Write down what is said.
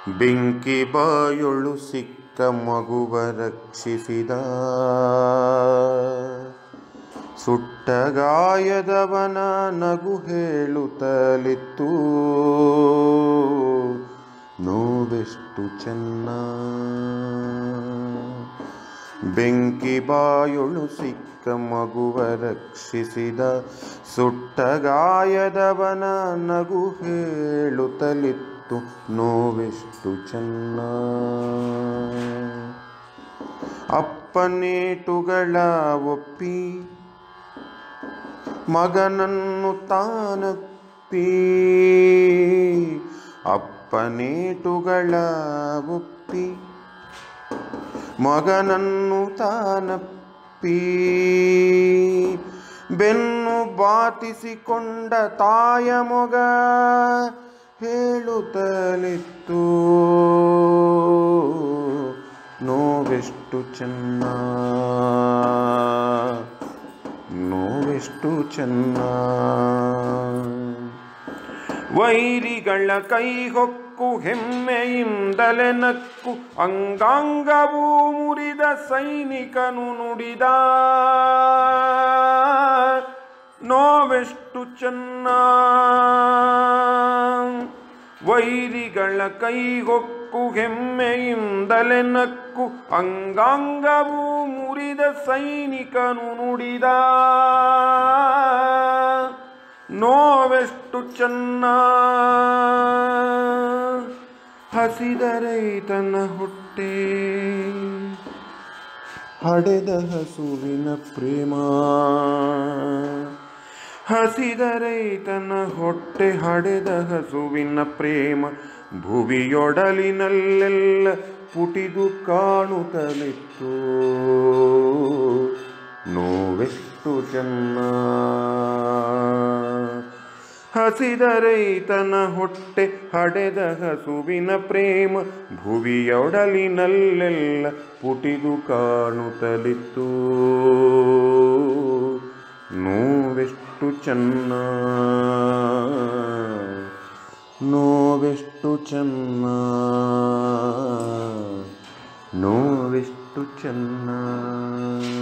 ಬೆಂಕಿ ಬಾಯೊಳು ಸಿಕ್ಕ ಮಗುವ ರಕ್ಷಿಸಿದ ಸುಟ್ಟ ಗಾಯದವನ ನಗು ಹೇಳುತ್ತಲಿತ್ತು ನೋವೆಷ್ಟು ಚೆನ್ನ ಬೆಂಕಿ ಬಾಯೊಳು ಸಿಕ್ಕ ಮಗುವ ರಕ್ಷಿಸಿದ ಸುಟ್ಟ ಗಾಯದವನ ನಗು ಹೇಳುತ್ತಲಿತ್ತು ನೋವೆಷ್ಟು ಚೆನ್ನ ಅಪ್ಪನೇಟುಗಳ ಒಪ್ಪಿ ಮಗನನ್ನು ತಾನಪ್ಪಿ ಅಪ್ಪನೇಟುಗಳ ಒಪ್ಪಿ ಮಗನನ್ನು ತಾನಪ್ಪಿ ಬೆನ್ನು ಬಾತಿಸಿಕೊಂಡ ತಾಯ ಮೊಗ ಹೇಳುತ್ತಲಿತ್ತು ನೋವೆಷ್ಟು ಚೆನ್ನ ನೋವೆಷ್ಟು ಚೆನ್ನ ವೈರಿಗಳ ಕೈ ಹೊಕ್ಕು ಹೆಮ್ಮೆಯಿಂದಲೆ ನಕ್ಕು ಅಂಗಾಂಗವೂ ಮುರಿದ ಸೈನಿಕನು ನುಡಿದ ನೋವೆಷ್ಟು ಚೆನ್ನ ವೈರಿಗಳ ಕೈ ಹೊಕ್ಕು ಹೆಮ್ಮೆಯಿಂದಲೆ ನಕ್ಕು ಅಂಗಾಂಗವೂ ಮುರಿದ ಸೈನಿಕನು ನುಡಿದ ನೋವೆಷ್ಟು ಚೆನ್ನ ಹಸಿದ ರೈತನ ಹೊಟ್ಟೆ ಹಡೆದ ಹಸುವಿನ ಪ್ರೇಮ ಹಸಿದ ರೈತನ ಹೊಟ್ಟೆ ಹಡೆದ ಹಸುವಿನ ಪ್ರೇಮ ಭುವಿಯೊಡಲಿನಲ್ಲೆಲ್ಲ ಪುಟಿದು ಕಾಣುತ್ತಲಿತ್ತು ನೋವೆಷ್ಟು ಚೆನ್ನ ಹಸಿದ ರೈತನ ಹೊಟ್ಟೆ ಹಡೆದ ಹಸುವಿನ ಪ್ರೇಮ ಭುವಿಯೊಡಲಿನಲ್ಲೆಲ್ಲ ಪುಟಿದು ಕಾಣುತ್ತಲಿತ್ತು ನೋವೆಷ್ಟು ಚೆನ್ನ ನೋವೆಷ್ಟು ಚೆನ್ನ ನೋವೆಷ್ಟು ಚೆನ್ನ